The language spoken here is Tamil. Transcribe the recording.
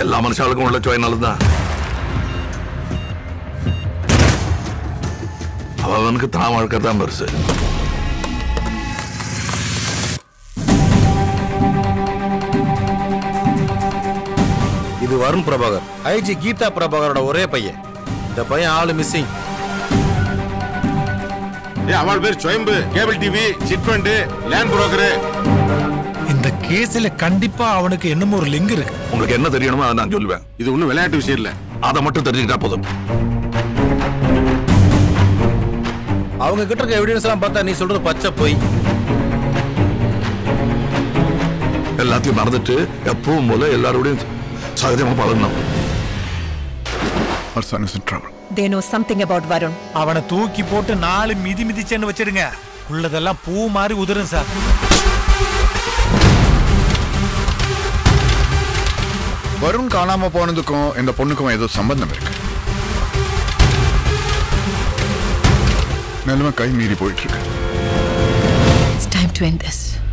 எல்லா மனுஷாளுக்கும் உள்ள சுயநல தான் அவனுக்கு தான் வாழ்க்கை தான் பெருசு இது வருண் பிரபாகர் ஐஜி கீதா பிரபாகரோட ஒரே பையன் இந்த பையன் ஆளு மிஸ்ஸிங் ஏ அவள் பேர் Suyambu cable TV chit fund land broker இந்த கேஸ்ல கண்டிப்பா அவனுக்கு என்னமோ ஒரு லிங்க் இருக்கு உங்களுக்கு என்ன தெரியணுமோ அதை நான் சொல்லுவேன் இது ஒன்றும் விளையாட்டு விஷயம் இல்ல அதை மட்டும் தெரிஞ்சுக்கிட்டா போதும் அவங்க கிட்ட இருக்க எவிடன்ஸ் எல்லாம் பார்த்தா நீ சொல்றது பச்சை போய் எல்லாத்தையும் மறந்துட்டு எப்பவும் போல எல்லாரோடையும் சகஜமா பழகணும் Our son is in trouble. They know something about Varun. அவனை தூக்கி போட்டு நாலு மிதி மிதிச்சேன்னு வச்சிடுங்க உள்ளதெல்லாம் பூ மாதிரி உதிரும் சார் வருண் காணாம போனதுக்கும் இந்த பொண்ணுக்கும் ஏதோ சம்பந்தம் இருக்கு நிலைமை கை மீறி போயிட்டு இருக்கு It's time to end this.